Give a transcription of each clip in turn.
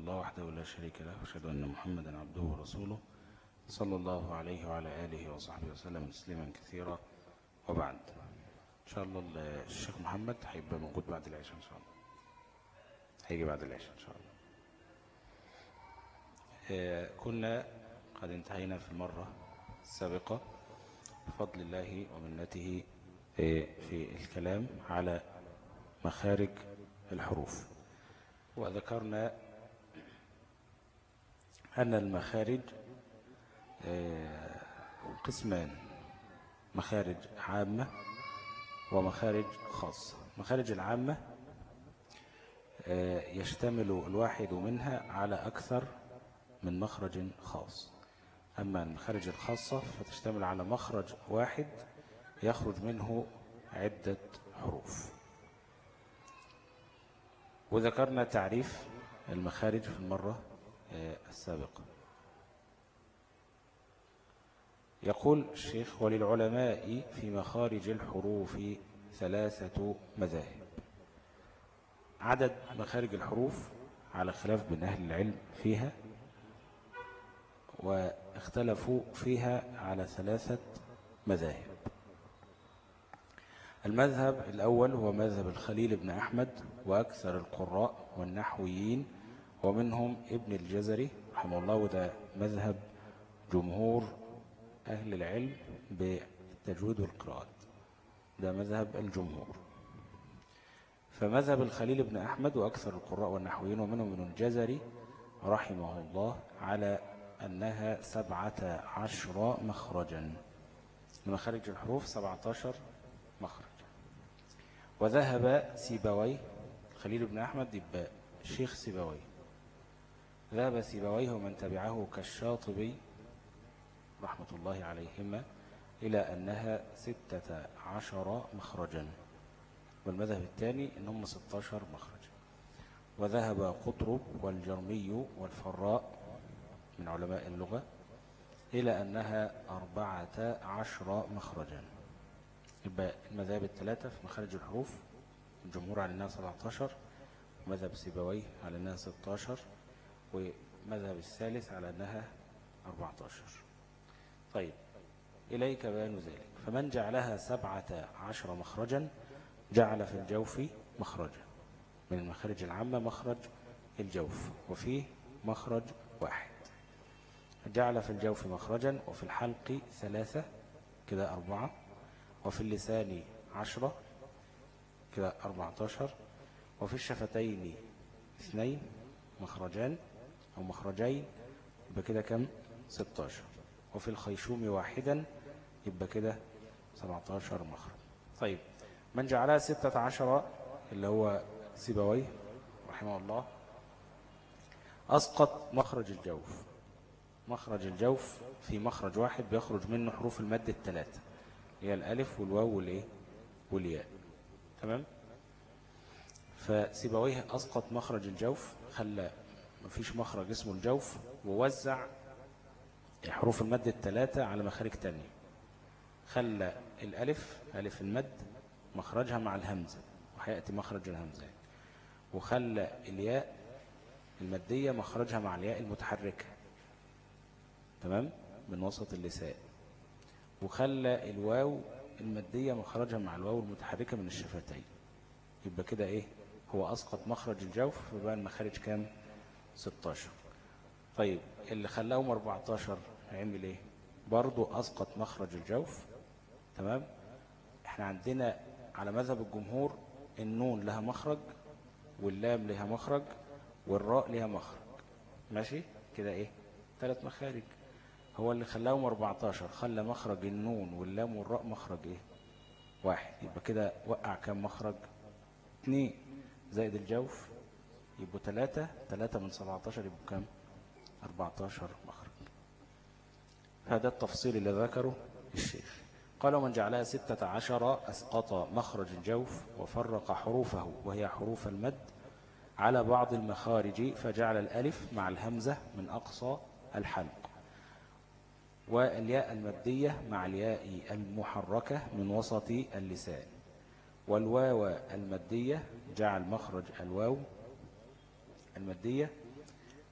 الله وحده لا شريك له وأشهد أن محمدا عبده ورسوله صلى الله عليه وعلى آله وصحبه وسلم تسليما كثيرا وبعد إن شاء الله الشيخ محمد هيبقى موجود بعد العشاء إن شاء الله هيجي بعد العشاء إن شاء الله آه، كنا قد انتهينا في المرة السابقة بفضل الله ومنته آه، في الكلام على مخارج الحروف وذكرنا أن المخارج آه، قسمان مخارج عامة ومخارج خاصة مخارج العامة يشتمل الواحد منها على أكثر من مخرج خاص أما المخارج الخاصة فتشتمل على مخرج واحد يخرج منه عدة حروف وذكرنا تعريف المخارج في المرة السابقة يقول الشيخ وللعلماء في مخارج الحروف ثلاثة مذاهب عدد مخارج الحروف على خلاف بين أهل العلم فيها واختلفوا فيها على ثلاثة مذاهب المذهب الأول هو مذهب الخليل بن أحمد وأكثر القراء والنحويين ومنهم ابن الجزري رحمه الله وده مذهب جمهور أهل العلم بالتجويد والقراءات ده مذهب الجمهور فمذهب الخليل بن أحمد وأكثر القراء والنحويين ومنهم ابن الجزري رحمه الله على أنها سبعة عشر مخرجا مخارج الحروف سبعة عشر مخرج وذهب سيبوي خليل بن أحمد يبقى الشيخ سيبوي ذهب سيبويه ومن تبعه كالشاطبي رحمة الله عليهما إلى أنها ستة عشر مخرجا والمذهب الثاني أنهم ستاشر مخرجا وذهب قطرب والجرمي والفراء من علماء اللغة إلى أنها أربعة عشر مخرجا يبقى المذاهب الثلاثة في مخارج الحروف الجمهور على أنها 17 ومذهب سيبويه على أنها 16 ومذهب الثالث على أنها 14 طيب إليك بيان ذلك فمن جعلها سبعة عشر مخرجا جعل في الجوف مخرجا من المخارج العامة مخرج الجوف وفيه مخرج واحد جعل في الجوف مخرجا وفي الحلق ثلاثة كده أربعة وفي اللسان عشرة كده أربعة عشر وفي الشفتين اثنين مخرجان أو مخرجين يبقى كده كم ستاشر وفي الخيشوم واحدا يبقى كده سبعتاشر مخرج طيب من جعلها ستة عشر اللي هو سيبويه رحمه الله أسقط مخرج الجوف مخرج الجوف في مخرج واحد بيخرج منه حروف المد الثلاثة هي الألف والواو والإيه والياء تمام فسيبويه أسقط مخرج الجوف خلى مفيش مخرج اسمه الجوف ووزع حروف المد الثلاثة على مخارج تانية خلى الألف ألف المد مخرجها مع الهمزة وحيأتي مخرج الهمزة وخلى الياء المادية مخرجها مع الياء المتحركة تمام من وسط اللسان وخلى الواو المادية مخرجها مع الواو المتحركة من الشفتين يبقى كده ايه هو أسقط مخرج الجوف فبقى المخارج كام 16 طيب اللي خلاهم 14 هيعمل ايه برضو أسقط مخرج الجوف تمام احنا عندنا على مذهب الجمهور النون لها مخرج واللام لها مخرج والراء لها مخرج ماشي كده ايه ثلاث مخارج هو اللي خلاهم 14 خلى مخرج النون واللام والراء مخرج ايه واحد يبقى كده وقع كام مخرج اثنين زائد الجوف يبقوا ثلاثة ثلاثة من 17 يبقوا كام 14 مخرج هذا التفصيل اللي ذكره الشيخ قال ومن جعلها ستة عشر أسقط مخرج الجوف وفرق حروفه وهي حروف المد على بعض المخارج فجعل الألف مع الهمزة من أقصى الحلق والياء المادية مع الياء المحركة من وسط اللسان والواو المادية جعل مخرج الواو المادية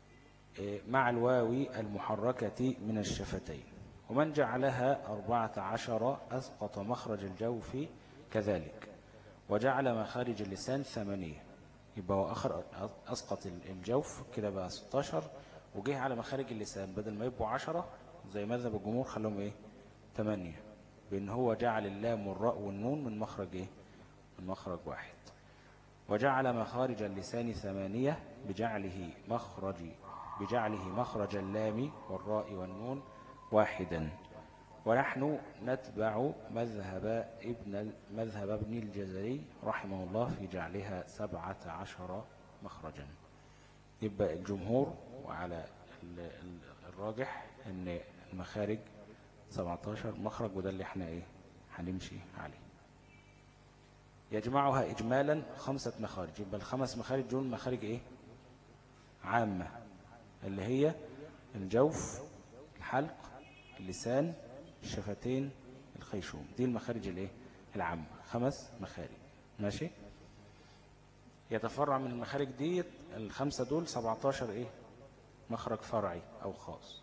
آه، مع الواو المحركة من الشفتين ومن جعلها أربعة عشر أسقط مخرج الجوف كذلك وجعل مخارج اللسان ثمانية يبقى هو أخر أسقط الجوف كده بقى 16 وجه على مخارج اللسان بدل ما يبقوا 10 زي مذهب الجمهور خلوهم إيه 8 بأن هو جعل اللام والراء والنون من مخرج إيه من مخرج واحد وجعل مخارج اللسان ثمانية بجعله مخرج بجعله مخرج اللام والراء والنون واحدا ونحن نتبع مذهب ابن مذهب ابن الجزري رحمه الله في جعلها سبعة عشر مخرجا يبقى الجمهور وعلى الراجح ان المخارج 17 مخرج وده اللي احنا ايه هنمشي عليه يجمعها اجمالا خمسة مخارج يبقى الخمس مخارج دول مخارج ايه عامة اللي هي الجوف الحلق اللسان الشفتين الخيشوم دي المخارج الايه العامة خمس مخارج ماشي يتفرع من المخارج دي الخمسة دول 17 ايه مخرج فرعي او خاص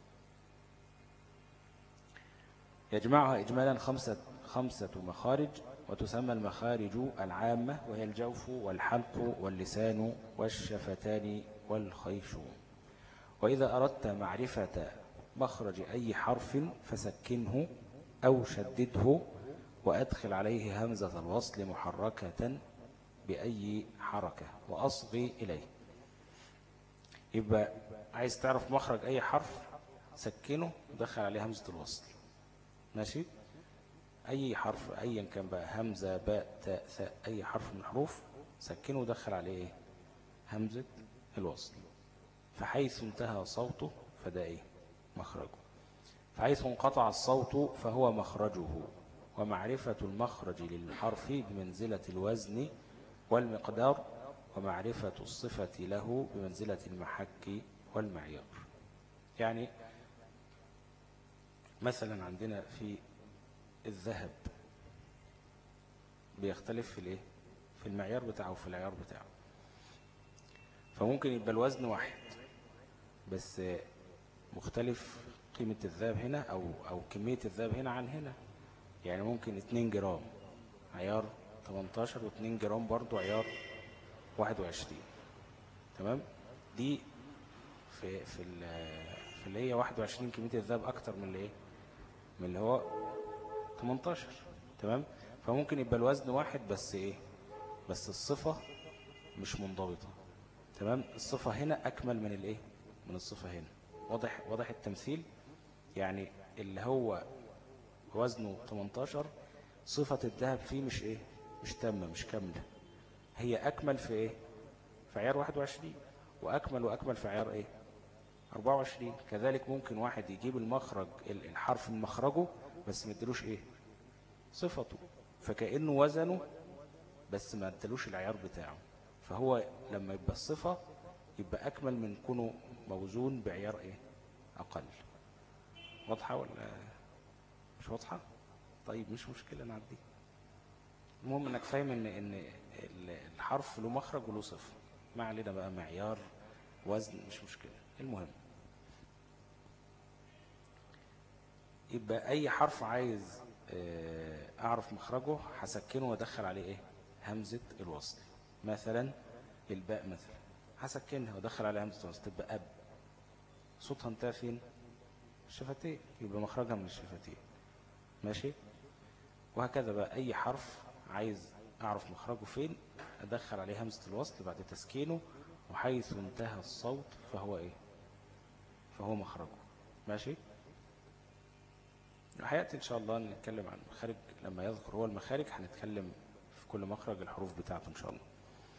يجمعها إجمالا خمسة, خمسة مخارج وتسمى المخارج العامة وهي الجوف والحلق واللسان والشفتان والخيشوم وإذا أردت معرفة مخرج أي حرف فسكنه أو شدده وأدخل عليه همزة الوصل محركة بأي حركة وأصغي إليه يبقى عايز تعرف مخرج أي حرف سكنه ودخل عليه همزة الوصل ماشي أي حرف أيا كان بقى همزة باء تاء ثاء أي حرف من الحروف سكنه ودخل عليه همزة الوصل فحيث انتهى صوته فده إيه مخرجه فحيث انقطع الصوت فهو مخرجه ومعرفة المخرج للحرف بمنزلة الوزن والمقدار ومعرفة الصفة له بمنزلة المحك والمعيار يعني مثلا عندنا في الذهب بيختلف في الايه في المعيار بتاعه وفي العيار بتاعه فممكن يبقى الوزن واحد بس مختلف قيمة الذهب هنا أو, أو كمية الذهب هنا عن هنا يعني ممكن 2 جرام عيار 18 و2 جرام برضو عيار 21 تمام دي في في في اللي هي 21 كمية الذهب أكتر من اللي ايه من اللي هو 18 تمام فممكن يبقى الوزن واحد بس ايه بس الصفة مش منضبطة تمام الصفة هنا أكمل من الايه من الصفة هنا واضح واضح التمثيل يعني اللي هو وزنه 18 صفة الذهب فيه مش ايه مش تامة مش كاملة هي أكمل في ايه في عيار 21 وأكمل وأكمل في عيار ايه 24 كذلك ممكن واحد يجيب المخرج الحرف من مخرجه بس ما ادلوش ايه صفته فكأنه وزنه بس ما ادلوش العيار بتاعه فهو لما يبقى الصفة يبقى أكمل من كونه موزون بعيار ايه أقل واضحة ولا مش واضحة طيب مش مشكلة نعدي المهم انك فاهم ان ان الحرف له مخرج وله صفة ما علينا بقى معيار وزن مش مشكلة المهم يبقى اي حرف عايز آه، اعرف مخرجه هسكنه وادخل عليه ايه همزة الوصل مثلا الباء مثلا هسكنها وادخل عليها همزة الوصل تبقى اب صوتها انتهى فين الشفتين يبقى مخرجها من الشفتين ماشي وهكذا بقى اي حرف عايز اعرف مخرجه فين ادخل عليه همزة الوصل بعد تسكينه وحيث انتهى الصوت فهو ايه فهو مخرجه ماشي هيأتي إن شاء الله نتكلم عن المخارج لما يذكر هو المخارج هنتكلم في كل مخرج الحروف بتاعته إن شاء الله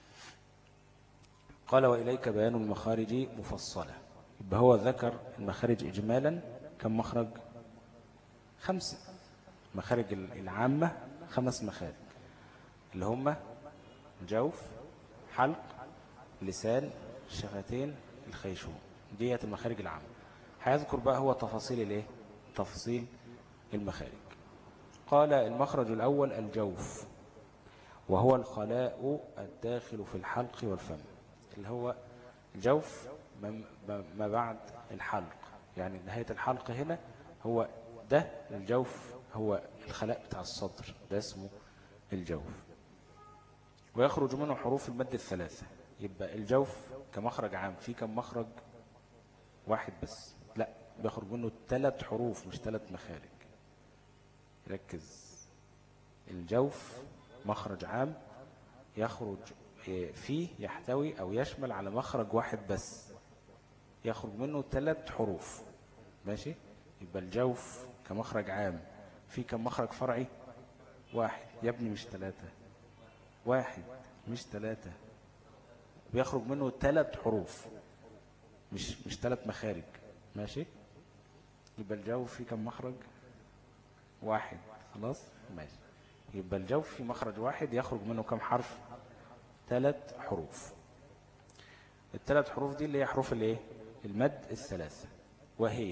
قال وإليك بيان المخارج مفصلة يبقى هو ذكر المخارج إجمالا كم مخرج خمسة مخارج العامة خمس مخارج اللي هم جوف حلق لسان الشفتين الخيشوم ديت المخارج العامة هيذكر بقى هو تفاصيل الايه تفاصيل المخارج قال المخرج الأول الجوف وهو الخلاء الداخل في الحلق والفم اللي هو الجوف ما بعد الحلق يعني نهاية الحلق هنا هو ده الجوف هو الخلاء بتاع الصدر ده اسمه الجوف ويخرج منه حروف المد الثلاثة يبقى الجوف كمخرج عام في كم مخرج واحد بس لا بيخرج منه ثلاث حروف مش ثلاث مخارج ركز الجوف مخرج عام يخرج فيه يحتوي أو يشمل على مخرج واحد بس يخرج منه ثلاث حروف ماشي يبقى الجوف كمخرج عام في كم مخرج فرعي واحد يا ابني مش ثلاثة واحد مش ثلاثة بيخرج منه ثلاث حروف مش مش ثلاث مخارج ماشي يبقى الجوف في كم مخرج واحد خلاص ماشي يبقى الجوف في مخرج واحد يخرج منه كم حرف ثلاث حروف الثلاث حروف دي اللي هي حروف الايه المد الثلاثة وهي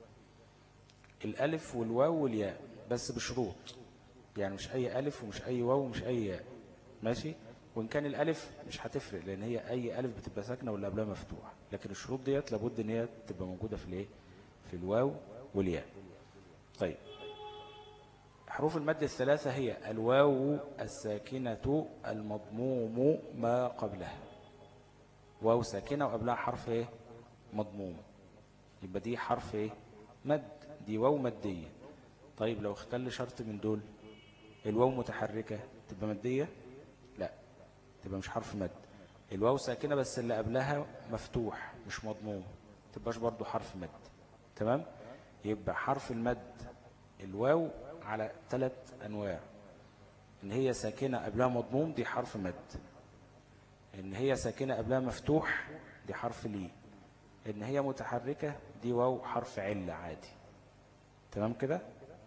الألف والواو والياء بس بشروط يعني مش أي ألف ومش أي واو ومش أي ياء ماشي وإن كان الألف مش هتفرق لأن هي أي ألف بتبقى ساكنة ولا قبلها مفتوح لكن الشروط ديت لابد إن هي تبقى موجودة في الإيه في الواو والياء طيب حروف المد الثلاثة هي الواو الساكنة المضموم ما قبلها واو ساكنة وقبلها حرف ايه مضموم يبقى دي حرف ايه مد دي واو مادية طيب لو اختل شرط من دول الواو متحركة تبقى مادية لا تبقى مش حرف مد الواو ساكنة بس اللي قبلها مفتوح مش مضموم تبقاش برضو حرف مد تمام يبقى حرف المد الواو على ثلاث أنواع إن هي ساكنة قبلها مضموم دي حرف مد إن هي ساكنة قبلها مفتوح دي حرف لي إن هي متحركة دي واو حرف علة عادي تمام كده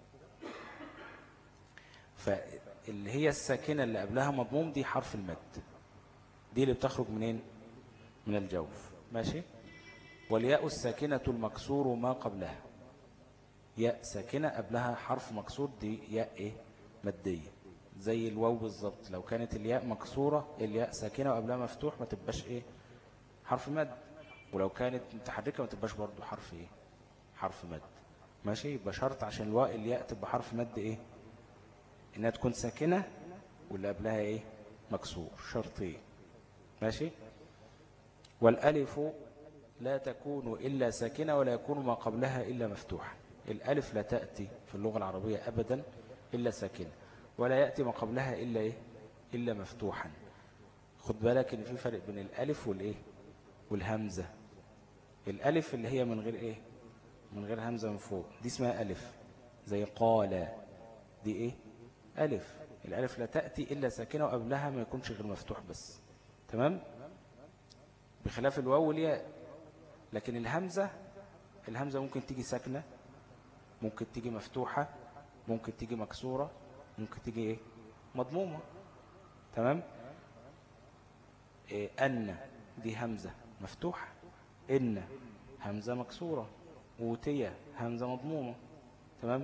فاللي هي الساكنة اللي قبلها مضموم دي حرف المد دي اللي بتخرج منين من الجوف ماشي والياء الساكنة المكسور ما قبلها ياء ساكنة قبلها حرف مكسور دي ياء ايه مادية زي الواو بالظبط لو كانت الياء مكسورة الياء ساكنة وقبلها مفتوح ما تبقاش ايه حرف مد ولو كانت متحركة ما تبقاش برضو حرف ايه حرف مد ماشي يبقى شرط عشان الواء الياء تبقى حرف مد ايه انها تكون ساكنة واللي قبلها ايه مكسور شرطين ماشي والالف لا تكون إلا ساكنة ولا يكون ما قبلها إلا مفتوحا الألف لا تأتي في اللغة العربية أبدا إلا ساكنة ولا يأتي ما قبلها إلا إيه إلا مفتوحا خد بالك إن في فرق بين الألف والإيه والهمزة الألف اللي هي من غير إيه من غير همزة من فوق دي اسمها ألف زي قال دي إيه ألف الألف لا تأتي إلا ساكنة وقبلها ما يكونش غير مفتوح بس تمام بخلاف الواو والياء لكن الهمزة الهمزة ممكن تيجي ساكنة ممكن تيجي مفتوحة ممكن تيجي مكسورة ممكن تيجي ايه مضمومة تمام إيه أن دي همزة مفتوحة إن همزة مكسورة أوتية همزة مضمومة تمام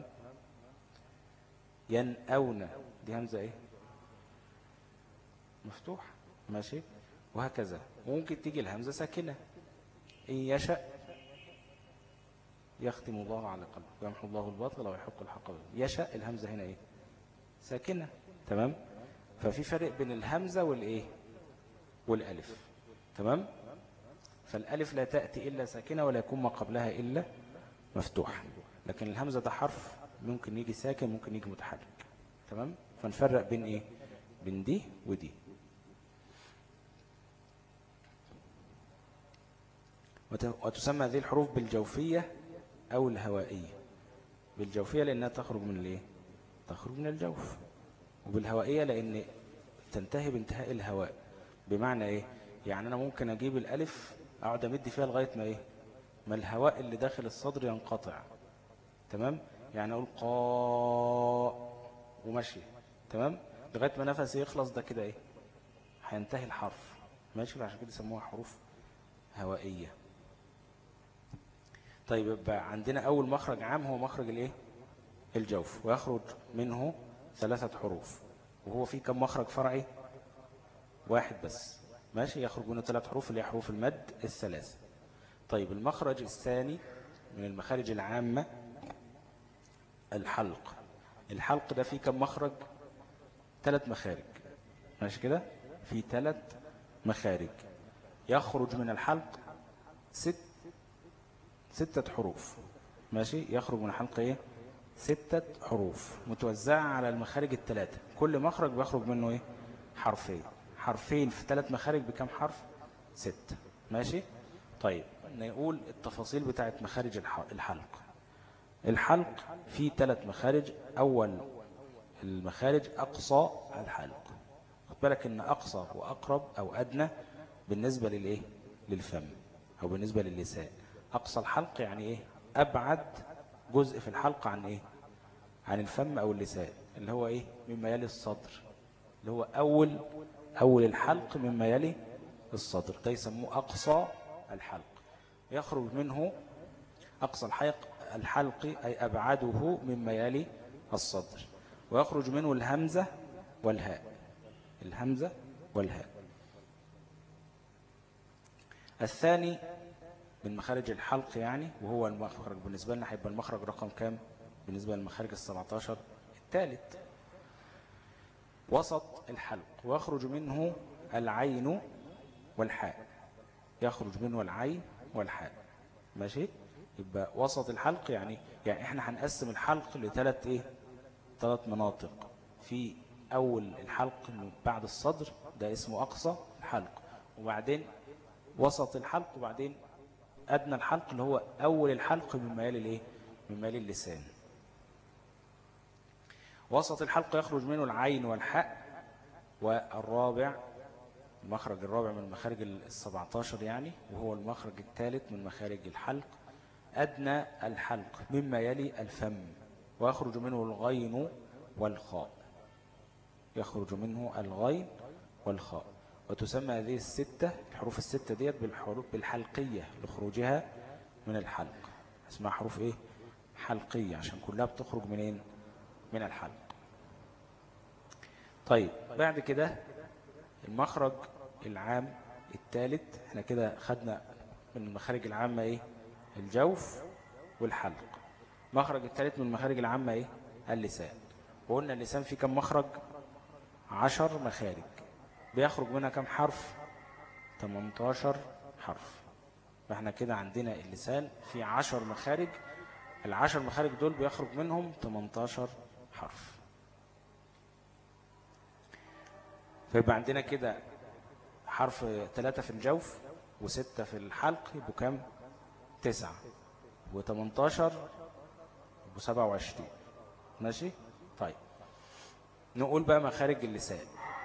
ينأون دي همزة ايه مفتوحة ماشي وهكذا ممكن تيجي الهمزة ساكنة إن يشأ يختم الله على قلبه ويمحو الله الباطل ويحق الحق يشاء الهمزة هنا ايه ساكنة تمام ففي فرق بين الهمزة والايه والالف تمام فالالف لا تأتي إلا ساكنة ولا يكون ما قبلها إلا مفتوح لكن الهمزة ده حرف ممكن يجي ساكن ممكن يجي متحرك تمام فنفرق بين ايه بين دي ودي وتسمى هذه الحروف بالجوفية أو الهوائية بالجوفية لأنها تخرج من الايه تخرج من الجوف وبالهوائية لأن تنتهي بانتهاء الهواء بمعنى إيه يعني أنا ممكن أجيب الألف أقعد أمد فيها لغاية ما إيه ما الهواء اللي داخل الصدر ينقطع تمام يعني أقول قاء ومشي تمام لغاية ما نفسي يخلص ده كده إيه هينتهي الحرف ماشي عشان كده يسموها حروف هوائية طيب يبقى عندنا أول مخرج عام هو مخرج الإيه؟ الجوف ويخرج منه ثلاثة حروف وهو في كم مخرج فرعي واحد بس ماشي يخرج منه ثلاث حروف اللي هي حروف المد الثلاثة طيب المخرج الثاني من المخارج العامة الحلق الحلق ده فيه كم مخرج ثلاث مخارج ماشي كده في ثلاث مخارج يخرج من الحلق ست ستة حروف ماشي يخرج من الحلق ايه ستة حروف متوزعة على المخارج الثلاثة كل مخرج بيخرج منه ايه حرفين حرفين في ثلاث مخارج بكم حرف ستة ماشي طيب نقول التفاصيل بتاعت مخارج الحلق الحلق فيه ثلاث مخارج أول المخارج أقصى الحلق خد بالك إن أقصى وأقرب أو أدنى بالنسبة للإيه للفم أو بالنسبة للسان أقصى الحلق يعني إيه أبعد جزء في الحلق عن إيه عن الفم أو اللسان اللي هو إيه مما يلي الصدر اللي هو أول أول الحلق مما يلي الصدر ده يسموه أقصى الحلق يخرج منه أقصى الحلق الحلق أي أبعده مما يلي الصدر ويخرج منه الهمزة والهاء الهمزة والهاء الثاني من مخارج الحلق يعني وهو المخرج بالنسبة لنا هيبقى المخرج رقم كام بالنسبة للمخارج السبعة عشر الثالث وسط الحلق ويخرج منه العين والحاء يخرج منه العين والحاء ماشي يبقى وسط الحلق يعني يعني احنا هنقسم الحلق لثلاث ايه ثلاث مناطق في اول الحلق بعد الصدر ده اسمه اقصى الحلق وبعدين وسط الحلق وبعدين ادنى الحلق اللي هو اول الحلق من ميال الايه من ميال اللسان وسط الحلق يخرج منه العين والحاء والرابع المخرج الرابع من مخارج السبعتاشر يعني وهو المخرج الثالث من مخارج الحلق أدنى الحلق مما يلي الفم ويخرج منه الغين والخاء يخرج منه الغين والخاء وتسمى هذه الستة الحروف الستة ديت بالحروف بالحلقية لخروجها من الحلق اسمها حروف ايه حلقية عشان كلها بتخرج منين من الحلق طيب بعد كده المخرج العام الثالث احنا كده خدنا من المخارج العامة ايه الجوف والحلق مخرج الثالث من المخارج العامة ايه اللسان وقلنا اللسان فيه كم مخرج عشر مخارج بيخرج منها كم حرف 18 حرف فاحنا كده عندنا اللسان في عشر مخارج العشر مخارج دول بيخرج منهم 18 حرف فيبقى عندنا كده حرف ثلاثة في الجوف وستة في الحلق يبقوا كام تسعة وتمنتاشر وسبعة وعشرين ماشي طيب نقول بقى مخارج اللسان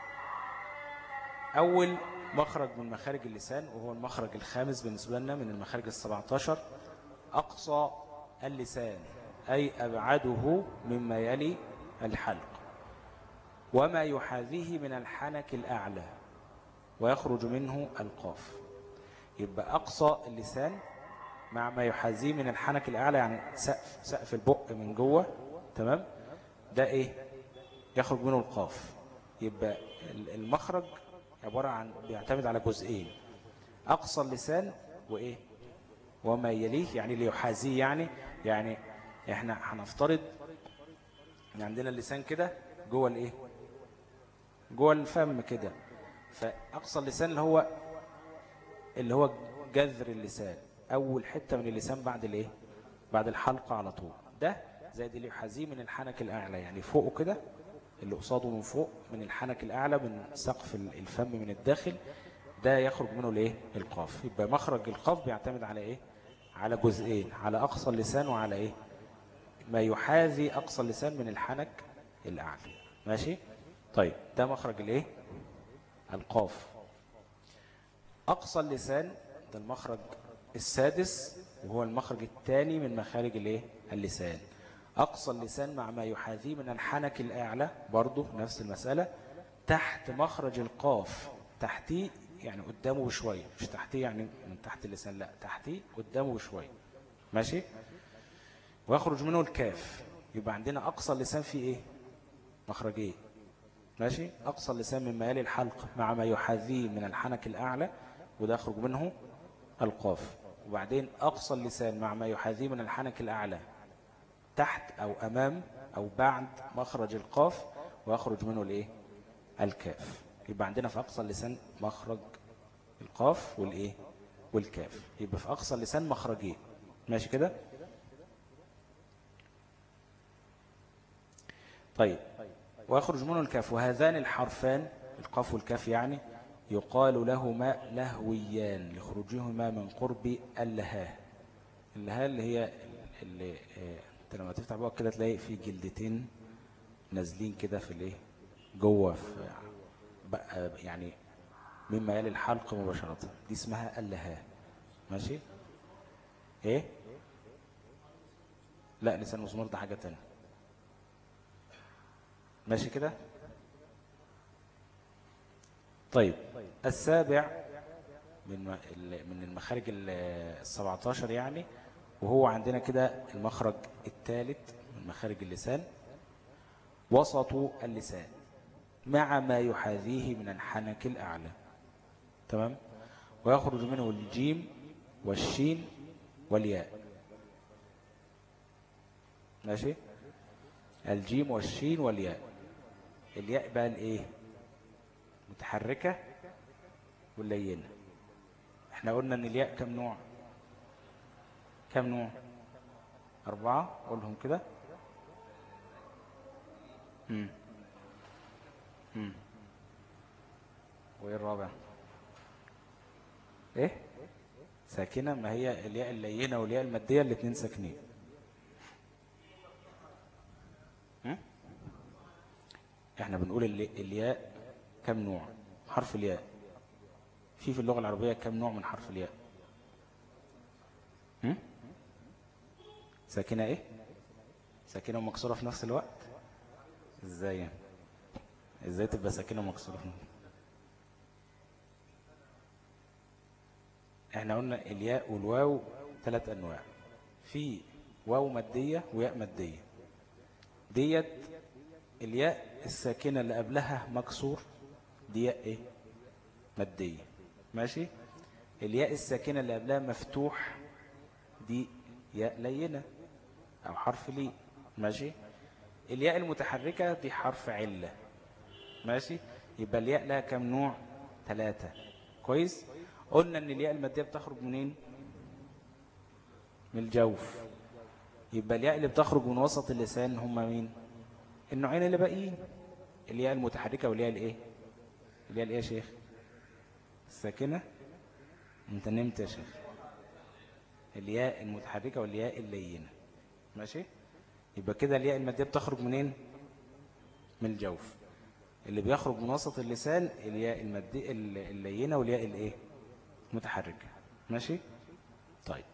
أول مخرج من مخارج اللسان وهو المخرج الخامس بالنسبة لنا من المخارج السبعتاشر أقصى اللسان أي أبعده مما يلي الحلق وما يحاذيه من الحنك الأعلى ويخرج منه القاف يبقى أقصى اللسان مع ما يحاذيه من الحنك الأعلى يعني سقف سقف البق من جوه تمام ده إيه يخرج منه القاف يبقى المخرج عبارة عن بيعتمد على جزئين أقصى اللسان وإيه وما يليه يعني اللي يحاذيه يعني يعني إحنا هنفترض ان عندنا اللسان كده جوه الإيه جوه الفم كده فأقصى اللسان اللي هو اللي هو جذر اللسان أول حتة من اللسان بعد الإيه بعد الحلقة على طول ده زي اللي يحاذيه من الحنك الأعلى يعني فوقه كده اللي قصاده من فوق من الحنك الأعلى من سقف الفم من الداخل ده يخرج منه الايه القاف يبقى مخرج القاف بيعتمد على ايه على جزئين على أقصى اللسان وعلى ايه ما يحاذي أقصى اللسان من الحنك الأعلى ماشي طيب ده مخرج الايه القاف أقصى اللسان ده المخرج السادس وهو المخرج الثاني من مخارج الايه اللسان أقصى اللسان مع ما يحاذيه من الحنك الأعلى برضه نفس المسألة تحت مخرج القاف تحتيه يعني قدامه بشوية مش تحتيه يعني من تحت اللسان لا تحتيه قدامه بشوية ماشي ويخرج منه الكاف يبقى عندنا أقصى اللسان فيه إيه مخرجين ماشي أقصى اللسان من ميال الحلق مع ما يحاذيه من الحنك الأعلى وده يخرج منه القاف وبعدين أقصى اللسان مع ما يحاذيه من الحنك الأعلى تحت أو أمام أو بعد مخرج القاف ويخرج منه الإيه الكاف يبقى عندنا في أقصى اللسان مخرج القاف والإيه والكاف يبقى في أقصى اللسان مخرجين ماشي كده طيب ويخرج منه الكاف وهذان الحرفان القاف والكاف يعني يقال لهما لهويان لخروجهما من قرب اللهاه اللهاه اللي هي اللي انت لما تفتح بقى كده تلاقي في جلدتين نازلين كده في الايه جوه في يعني مما يلي الحلق مباشرة دي اسمها اللهاه ماشي ايه لا لسان مسمار ده حاجة تانية ماشي كده طيب السابع من من المخارج ال 17 يعني وهو عندنا كده المخرج الثالث من مخارج اللسان وسط اللسان مع ما يحاذيه من الحنك الأعلى تمام ويخرج منه الجيم والشين والياء ماشي الجيم والشين والياء الياء بقى الايه متحركة واللينة احنا قلنا ان الياء كم نوع كم نوع أربعة قولهم كده امم امم وايه الرابع ايه ساكنة ما هي الياء اللينة والياء المادية الاثنين ساكنين احنا بنقول الياء كم نوع حرف الياء في في اللغة العربية كم نوع من حرف الياء هم؟ ساكنة ايه ساكنة ومكسورة في نفس الوقت ازاي يعني ازاي تبقى ساكنة ومكسورة في نفس احنا قلنا الياء والواو ثلاث انواع في واو مادية وياء مادية ديت الياء الساكنة اللي قبلها مكسور دي ياء ايه مادية ماشي الياء الساكنة اللي قبلها مفتوح دي ياء لينة او حرف لي ماشي الياء المتحركة دي حرف علة ماشي يبقى الياء لها كم نوع ثلاثة كويس قلنا ان الياء المادية بتخرج منين من الجوف يبقى الياء اللي بتخرج من وسط اللسان هم مين النوعين اللي باقيين الياء المتحركة والياء الايه الياء الايه يا شيخ الساكنة انت نمت يا شيخ الياء المتحركة والياء اللينة ماشي يبقى كده الياء المادية بتخرج منين من الجوف اللي بيخرج من وسط اللسان الياء المادية اللينة والياء الايه متحركة ماشي طيب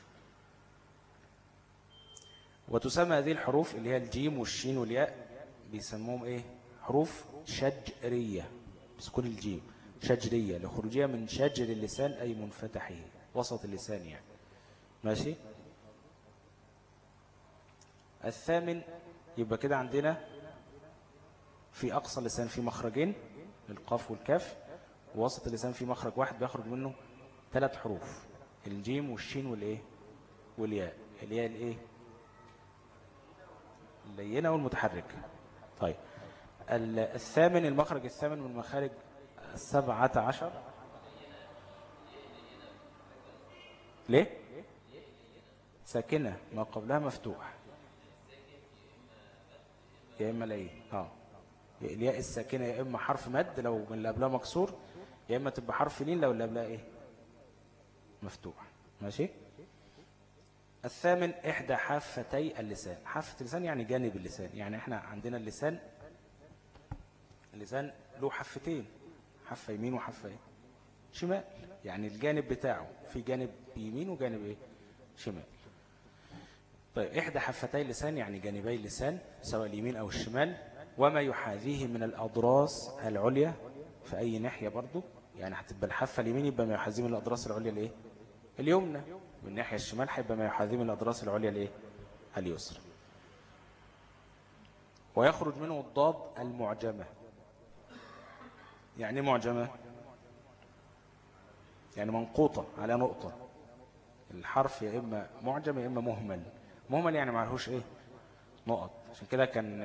وتسمى هذه الحروف اللي هي الجيم والشين والياء بيسموهم ايه حروف شجرية بسكون الجيم شجرية لخروجها من شجر اللسان أي منفتحه وسط اللسان يعني ماشي الثامن يبقى كده عندنا في أقصى اللسان في مخرجين القاف والكاف ووسط اللسان في مخرج واحد بيخرج منه ثلاث حروف الجيم والشين والإيه والياء الياء الإيه اللينة والمتحركة طيب الثامن المخرج الثامن من مخارج السبعة عشر ليه ساكنة ما قبلها مفتوح يا إما ليه اه الياء الساكنة يا إما حرف مد لو من اللي قبلها مكسور يا إما تبقى حرف لين لو اللي قبلها إيه مفتوح ماشي الثامن إحدى حافتي اللسان حافة اللسان يعني جانب اللسان يعني إحنا عندنا اللسان اللسان له حفتين حفة يمين وحفة إيه؟ شمال يعني الجانب بتاعه في جانب يمين وجانب إيه؟ شمال طيب إحدى حفتي اللسان يعني جانبي اللسان سواء اليمين أو الشمال وما يحاذيه من الأضراس العليا في أي ناحية برضو يعني هتبقى الحافة اليمين يبقى ما يحاذيه من الأضراس العليا الإيه؟ اليمنى من الناحية الشمال هيبقى ما يحاذيه من الأضراس العليا الإيه؟ اليسرى ويخرج منه الضاد المعجمة يعني معجمة يعني منقوطة على نقطة الحرف يا إما معجم يا إما مهمل مهمل يعني معلهوش إيه نقط عشان كده كان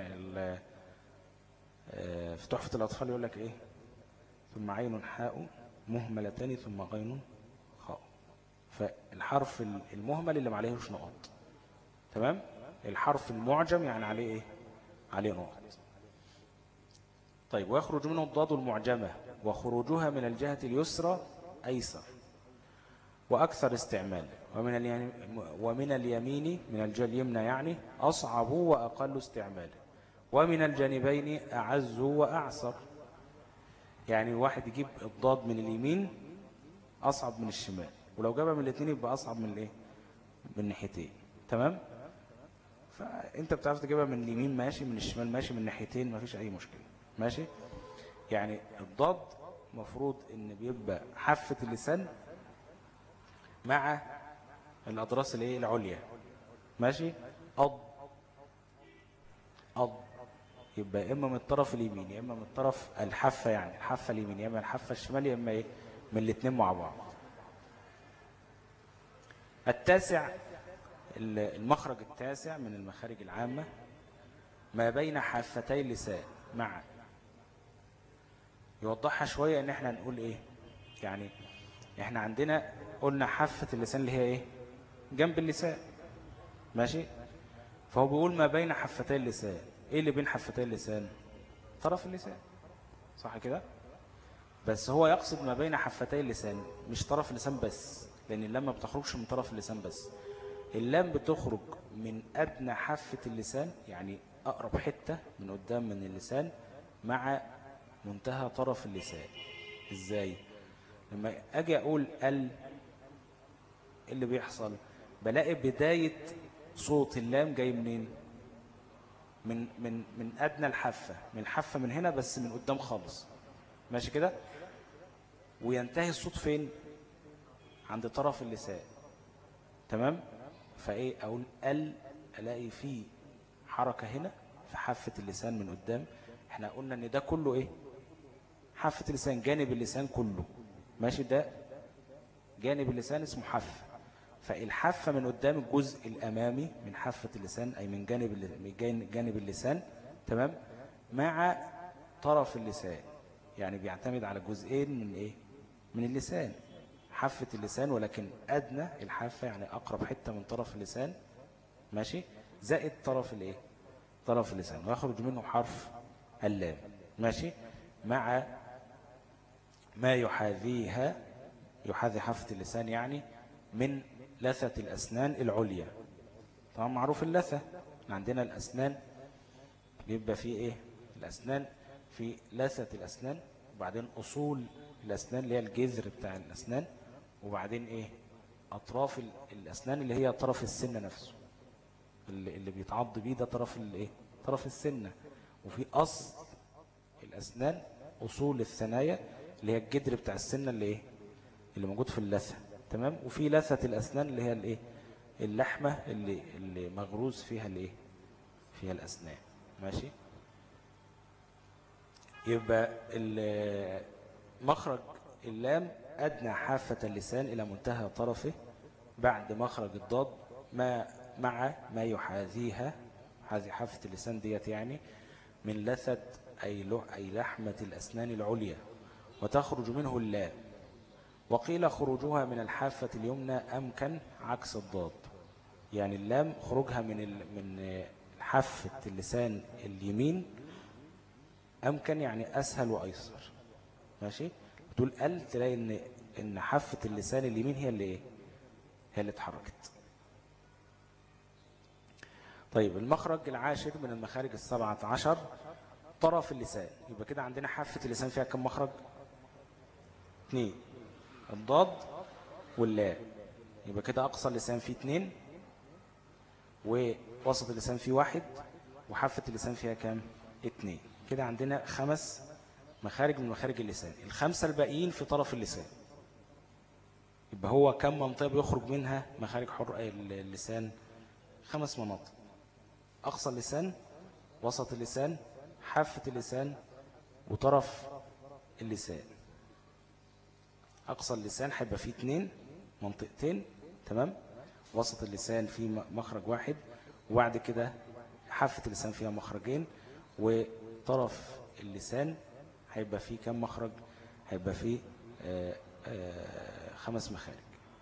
آه، في تحفة الأطفال يقول لك إيه ثم عين حاء مهملتان ثم غين خاء فالحرف المهمل اللي ما عليهوش نقط تمام الحرف المعجم يعني عليه إيه عليه نقط طيب ويخرج منه الضاد المعجمة وخروجها من الجهة اليسرى أيسر وأكثر استعمال ومن ومن اليمين من الجهة اليمنى يعني أصعب وأقل استعمال ومن الجانبين أعز وأعسر يعني واحد يجيب الضاد من اليمين أصعب من الشمال ولو جابها من الاثنين يبقى أصعب من الايه من ناحيتين تمام فأنت بتعرف تجيبها من اليمين ماشي من الشمال ماشي من ناحيتين ما فيش أي مشكلة ماشي يعني الضاد مفروض ان بيبقى حافة اللسان مع الأضراس الايه العليا ماشي أض أض يبقى إما من الطرف اليمين يا إما من الطرف الحافة يعني الحافة اليمين يا إما الحافة الشمال يا إما إيه من الاثنين مع بعض التاسع المخرج التاسع من المخارج العامة ما بين حافتي اللسان مع يوضحها شوية ان احنا نقول ايه يعني احنا عندنا قلنا حافة اللسان اللي هي ايه جنب اللسان ماشي فهو بيقول ما بين حفتي اللسان ايه اللي بين حفتي اللسان طرف اللسان صح كده بس هو يقصد ما بين حفتي اللسان مش طرف اللسان بس لان اللام ما بتخرجش من طرف اللسان بس اللام بتخرج من أدنى حافة اللسان يعني أقرب حتة من قدام من اللسان مع منتهى طرف اللسان ازاي لما اجي اقول ال اللي بيحصل بلاقي بداية صوت اللام جاي منين من من من ادنى الحافه من الحافه من هنا بس من قدام خالص ماشي كده وينتهي الصوت فين عند طرف اللسان تمام فايه اقول ال الاقي فيه حركه هنا في حافه اللسان من قدام احنا قلنا ان ده كله ايه حافة اللسان جانب اللسان كله ماشي ده جانب اللسان اسمه حافة فالحافة من قدام الجزء الأمامي من حافة اللسان أي من جانب من جانب اللسان تمام مع طرف اللسان يعني بيعتمد على جزئين من إيه من اللسان حافة اللسان ولكن أدنى الحافة يعني أقرب حتة من طرف اللسان ماشي زائد طرف الإيه طرف اللسان ويخرج منه حرف اللام ماشي مع ما يحاذيها يحاذي حافة اللسان يعني من لثة الأسنان العليا طبعا معروف اللثة عندنا الأسنان بيبقى فيه إيه الأسنان في لثة الأسنان وبعدين أصول الأسنان اللي هي الجذر بتاع الأسنان وبعدين إيه أطراف الأسنان اللي هي طرف السنة نفسه اللي, اللي بيتعض بيه ده طرف الإيه طرف السنة وفي أصل الأسنان أصول الثنايا اللي هي الجدر بتاع السنة اللي ايه اللي موجود في اللثة تمام وفي لثة الأسنان اللي هي الايه اللحمة اللي, اللي مغروز فيها الايه فيها الأسنان ماشي يبقى مخرج اللام أدنى حافة اللسان إلى منتهى طرفه بعد مخرج الضاد ما مع ما يحاذيها هذه حافة اللسان ديت يعني من لثة أي لحمة الأسنان العليا وتخرج منه اللام وقيل خروجها من الحافة اليمنى أمكن عكس الضاد يعني اللام خروجها من من حافة اللسان اليمين أمكن يعني أسهل وأيسر ماشي بتقول ال تلاقي إن إن حافة اللسان اليمين هي اللي إيه هي اللي اتحركت طيب المخرج العاشر من المخارج السبعة عشر طرف اللسان يبقى كده عندنا حافة اللسان فيها كم مخرج اثنين الضاد واللاء يبقى كده أقصى اللسان فيه اثنين ووسط اللسان فيه واحد وحافة اللسان فيها كام اثنين كده عندنا خمس مخارج من مخارج اللسان الخمسة الباقيين في طرف اللسان يبقى هو كم منطقة بيخرج منها مخارج حر اللسان خمس مناطق أقصى اللسان وسط اللسان حافة اللسان وطرف اللسان أقصى اللسان هيبقى فيه اتنين منطقتين تمام تمام وسط اللسان فيه مخرج واحد وبعد كده حافة اللسان فيها مخرجين وطرف اللسان هيبقى فيه كم مخرج هيبقى فيه آآ آآ خمس مخارج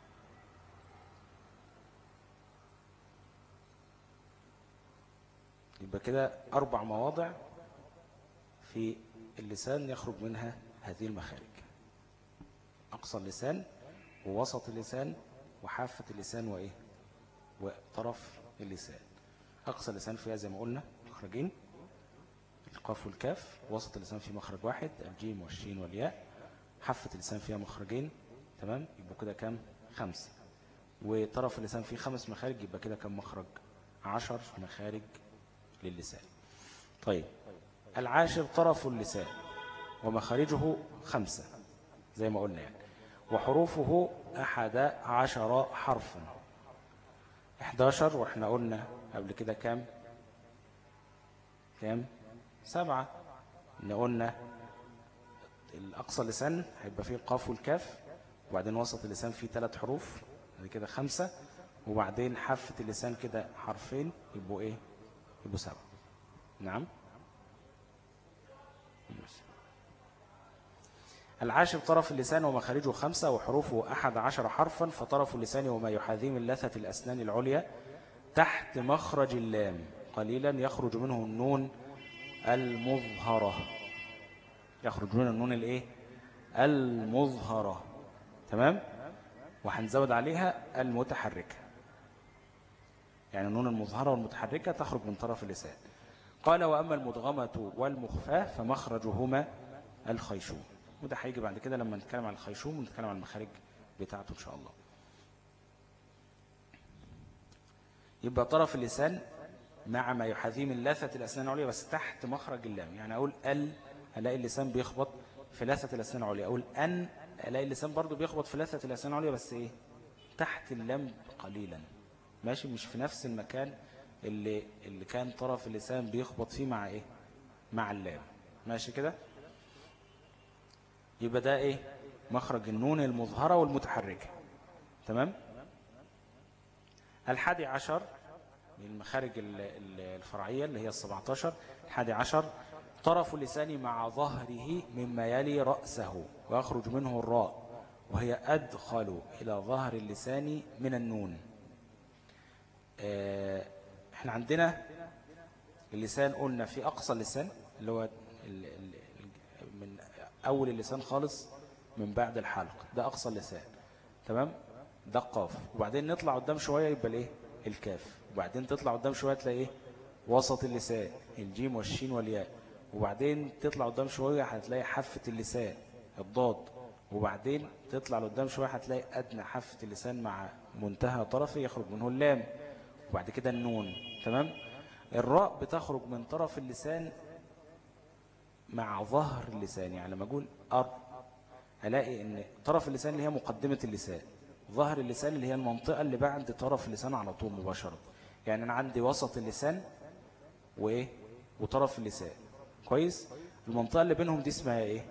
يبقى كده أربع مواضع في اللسان يخرج منها هذه المخارج أقصى اللسان ووسط اللسان وحافة اللسان وإيه وطرف اللسان أقصى اللسان فيها زي ما قلنا مخرجين القاف والكاف وسط اللسان فيه مخرج واحد الجيم والشين والياء حافة اللسان فيها مخرجين تمام يبقى كده كام خمسة وطرف اللسان فيه خمس مخارج يبقى كده كام مخرج عشر مخارج للسان طيب العاشر طرف اللسان ومخارجه خمسة زي ما قلنا يعني وحروفه أحد عشر حرفا 11 وإحنا قلنا قبل كده كام كام سبعة إن قلنا الأقصى لسان هيبقى فيه القاف والكاف وبعدين وسط اللسان فيه ثلاث حروف بعد كده خمسة وبعدين حافة اللسان كده حرفين يبقوا إيه يبقوا سبعة نعم العاشر طرف اللسان ومخارجه خمسة وحروفه أحد عشر حرفا فطرف اللسان وما يحاذيه من لثة الأسنان العليا تحت مخرج اللام قليلا يخرج منه النون المظهرة يخرج منه النون الايه المظهرة تمام وهنزود عليها المتحركة يعني النون المظهرة والمتحركة تخرج من طرف اللسان قال وأما المدغمة والمخفاة فمخرجهما الخيشوم وده هيجي بعد كده لما نتكلم عن الخيشوم ونتكلم عن المخارج بتاعته إن شاء الله يبقى طرف اللسان مع ما يحاذيه من لثة الأسنان العليا بس تحت مخرج اللام يعني أقول ال ألاقي اللسان بيخبط في لثة الأسنان العليا أقول أن ألاقي اللسان برضو بيخبط في لثة الأسنان العليا بس إيه تحت اللام قليلا ماشي مش في نفس المكان اللي اللي كان طرف اللسان بيخبط فيه مع إيه مع اللام ماشي كده يبقى ده إيه مخرج النون المظهرة والمتحركة تمام الحادي عشر من المخارج الفرعية اللي هي السبعتاشر الحادي عشر طرف اللسان مع ظهره مما يلي رأسه ويخرج منه الراء وهي أدخل إلى ظهر اللسان من النون احنا عندنا اللسان قلنا في أقصى اللسان اللي هو من أول اللسان خالص من بعد الحلق ده أقصى اللسان تمام ده القاف وبعدين نطلع قدام شوية يبقى الايه الكاف وبعدين تطلع قدام شوية تلاقي ايه وسط اللسان الجيم والشين والياء وبعدين تطلع قدام شوية هتلاقي حافة اللسان الضاد وبعدين تطلع لقدام شوية هتلاقي أدنى حافة اللسان مع منتهى طرفه يخرج منه اللام وبعد كده النون تمام الراء بتخرج من طرف اللسان مع ظهر اللسان يعني لما أقول أر ألاقي أن طرف اللسان اللي هي مقدمة اللسان ظهر اللسان اللي هي المنطقة اللي بعد طرف اللسان على طول مباشرة يعني أنا عندي وسط اللسان وإيه وطرف اللسان كويس المنطقة اللي بينهم دي اسمها إيه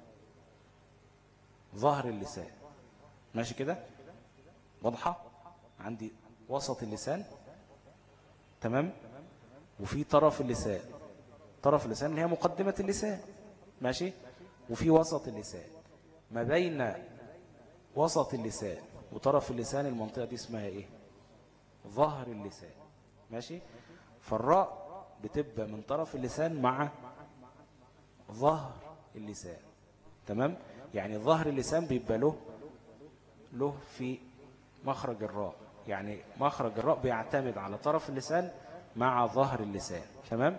ظهر اللسان ماشي كده واضحة عندي وسط اللسان تمام وفي طرف اللسان طرف اللسان اللي هي مقدمة اللسان ماشي وفي وسط اللسان ما بين وسط اللسان وطرف اللسان المنطقة دي اسمها ايه ظهر اللسان ماشي فالراء بتبقى من طرف اللسان مع ظهر اللسان تمام يعني ظهر اللسان بيبقى له له في مخرج الراء يعني مخرج الراء بيعتمد على طرف اللسان مع ظهر اللسان تمام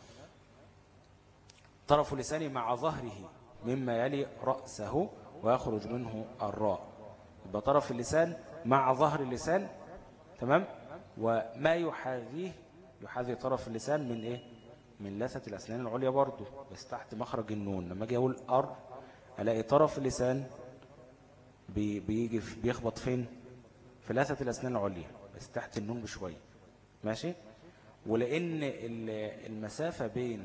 طرف اللسان مع ظهره مما يلي رأسه ويخرج منه الراء يبقى طرف اللسان مع ظهر اللسان تمام وما يحاذيه يحاذي طرف اللسان من ايه من لثة الأسنان العليا برضو بس تحت مخرج النون لما اجي اقول ار الاقي طرف اللسان بي بيجي بيخبط فين في لثة الأسنان العليا بس تحت النون بشوية ماشي ولأن المسافة بين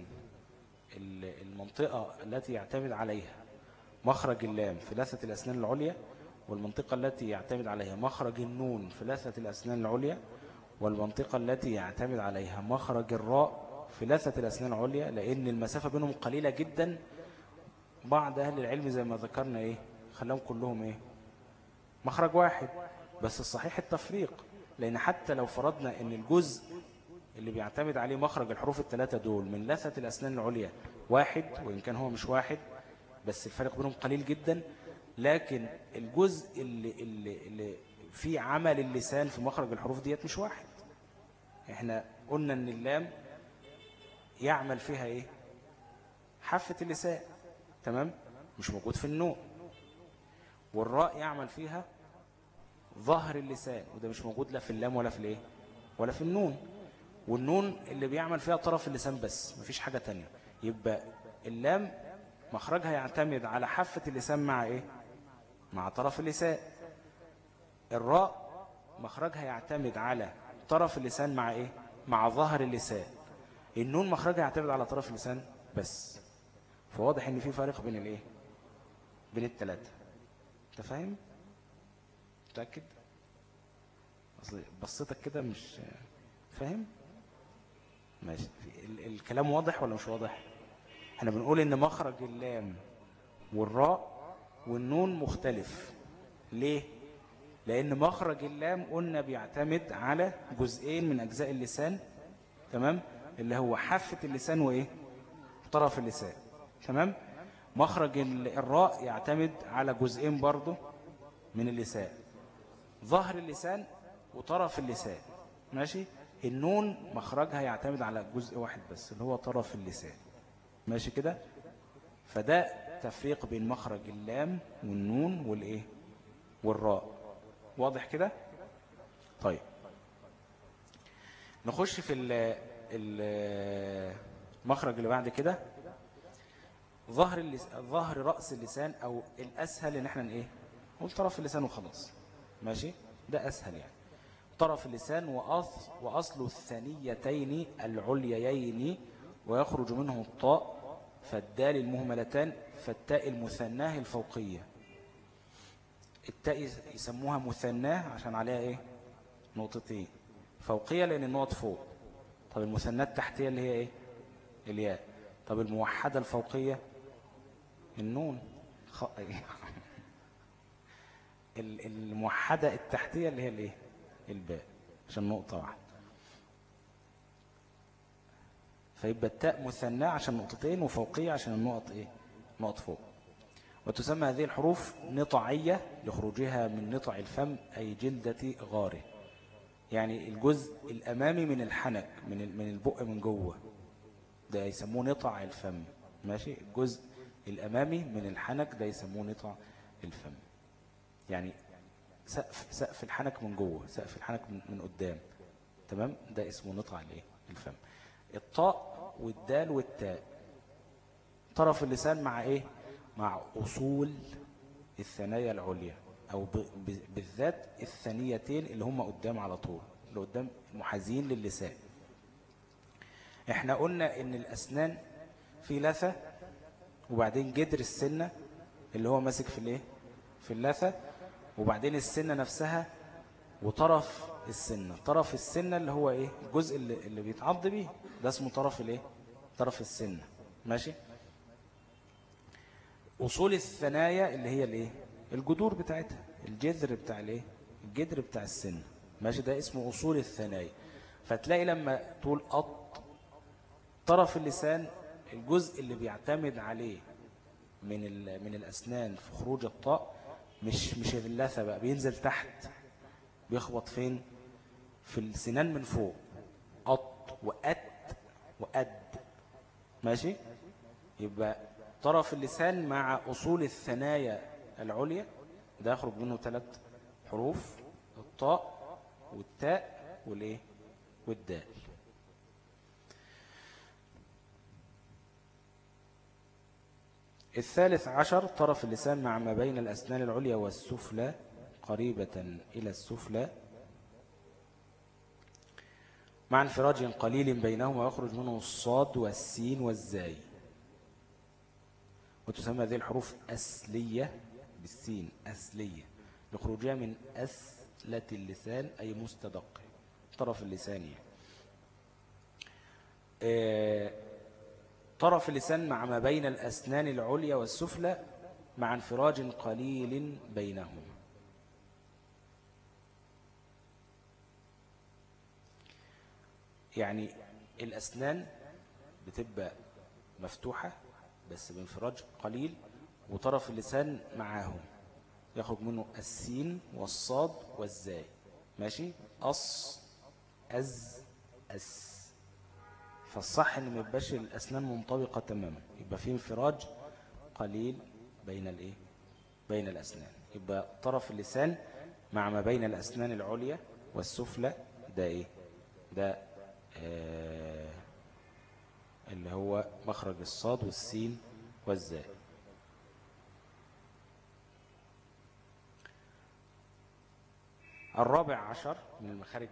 المنطقة التي يعتمد عليها مخرج اللام في لثة الأسنان العليا والمنطقة التي يعتمد عليها مخرج النون في لثة الأسنان العليا والمنطقة التي يعتمد عليها مخرج الراء في لثة الأسنان العليا لأن المسافة بينهم قليلة جدا بعض أهل العلم زي ما ذكرنا إيه خلاهم كلهم إيه مخرج واحد بس الصحيح التفريق لأن حتى لو فرضنا أن الجزء اللي بيعتمد عليه مخرج الحروف الثلاثة دول من لثة الأسنان العليا واحد وإن كان هو مش واحد بس الفرق بينهم قليل جدا لكن الجزء اللي, اللي, اللي في عمل اللسان في مخرج الحروف ديت مش واحد احنا قلنا ان اللام يعمل فيها ايه حافة اللسان تمام مش موجود في النوم والراء يعمل فيها ظهر اللسان وده مش موجود لا في اللام ولا في الايه ولا في النون والنون اللي بيعمل فيها طرف اللسان بس مفيش حاجة تانية يبقى اللام مخرجها يعتمد على حافة اللسان مع ايه مع طرف اللسان الراء مخرجها يعتمد على طرف اللسان مع ايه مع ظهر اللسان النون مخرجها يعتمد على طرف اللسان بس فواضح ان في فرق بين الايه بين الثلاثه انت فاهم متاكد اصل بصيتك كده مش فاهم ماشي الكلام واضح ولا مش واضح احنا بنقول ان مخرج اللام والراء والنون مختلف ليه لان مخرج اللام قلنا بيعتمد على جزئين من اجزاء اللسان تمام اللي هو حافة اللسان وايه طرف اللسان تمام مخرج الراء يعتمد على جزئين برضه من اللسان ظهر اللسان وطرف اللسان ماشي النون مخرجها يعتمد على جزء واحد بس اللي هو طرف اللسان ماشي كده فده تفريق بين مخرج اللام والنون والايه والراء واضح كده طيب نخش في المخرج اللي بعد كده ظهر ظهر رأس اللسان او الاسهل ان احنا ايه نقول طرف اللسان وخلاص ماشي ده اسهل يعني طرف اللسان وأصل, وأصل الثانيتين العليين ويخرج منه الطاء فالدال المهملتان فالتاء المثناه الفوقية التاء يسموها مثناه عشان عليها ايه نقطتين فوقية لأن النقط فوق طب المثناه التحتية اللي هي ايه الياء طب الموحدة الفوقية النون خ... الموحدة التحتية اللي هي الايه الباء عشان نقطة واحدة فيبقى التاء مثناه عشان نقطتين وفوقية عشان النقط ايه نقط فوق وتسمى هذه الحروف نطعية لخروجها من نطع الفم أي جلدة غاره يعني الجزء الأمامي من الحنك من من البق من جوه ده يسموه نطع الفم ماشي الجزء الأمامي من الحنك ده يسموه نطع الفم يعني سقف سقف الحنك من جوه سقف الحنك من, من قدام تمام ده اسمه نطع الايه الفم الطاء والدال والتاء طرف اللسان مع ايه مع أصول الثنايا العليا أو بالذات الثانيتين اللي هم قدام على طول اللي قدام محاذين للسان احنا قلنا ان الأسنان في لثة وبعدين جدر السنة اللي هو ماسك في الايه في اللثة وبعدين السنة نفسها وطرف السنة طرف السنة اللي هو ايه الجزء اللي, اللي بيتعض بيه ده اسمه طرف الايه طرف السنة ماشي أصول الثنايا اللي هي الايه الجذور بتاعتها الجذر بتاع الايه الجذر بتاع السن ماشي ده اسمه أصول الثنايا فتلاقي لما تقول قط طرف اللسان الجزء اللي بيعتمد عليه من من الأسنان في خروج الطاء مش مش اللثة بقى بينزل تحت بيخبط فين في السنان من فوق قط وأت وأد ماشي يبقى طرف اللسان مع أصول الثنايا العليا ده يخرج منه ثلاث حروف الطاء والتاء والايه والدال الثالث عشر طرف اللسان مع ما بين الأسنان العليا والسفلى قريبة إلى السفلى مع انفراج قليل بينهما يخرج منه الصاد والسين والزاي وتسمى هذه الحروف أسلية بالسين أسلية لخروجها من أسلة اللسان أي مستدق طرف اللسان يعني. آه، طرف اللسان مع ما بين الأسنان العليا والسفلى مع انفراج قليل بينهما يعني الأسنان بتبقى مفتوحة بس بانفراج قليل وطرف اللسان معاهم يخرج منه السين والصاد والزاي ماشي أص أز أس فالصح ان ما يبقاش الأسنان منطبقة تماما يبقى في انفراج قليل بين الايه بين الأسنان يبقى طرف اللسان مع ما بين الأسنان العليا والسفلى ده ايه ده آه اللي هو مخرج الصاد والسين والزاي الرابع عشر من المخارج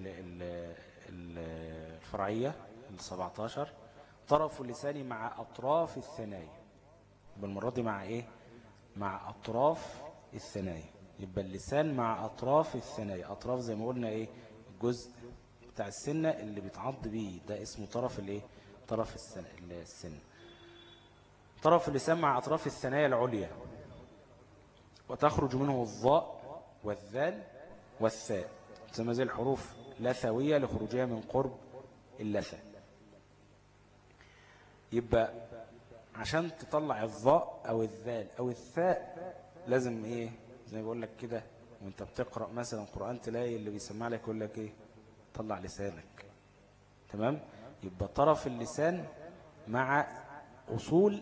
الفرعية السبعتاشر طرف اللسان مع أطراف الثنايا يبقى المرة دي مع إيه؟ مع أطراف الثنايا يبقى اللسان مع أطراف الثنايا أطراف زي ما قلنا إيه؟ الجزء بتاع السنة اللي بيتعض بيه ده اسمه طرف الإيه؟ طرف السن السن طرف اللسان مع أطراف الثنايا العليا وتخرج منه الضاء والذال والثاء زي ما زي الحروف لثوية لخروجها من قرب اللثة يبقى عشان تطلع الضاء أو الذال أو الثاء لازم إيه زي ما بقول لك كده وانت بتقرأ مثلا قرآن تلاقي اللي بيسمع لك يقول لك إيه طلع لسانك تمام يبقى طرف اللسان مع أصول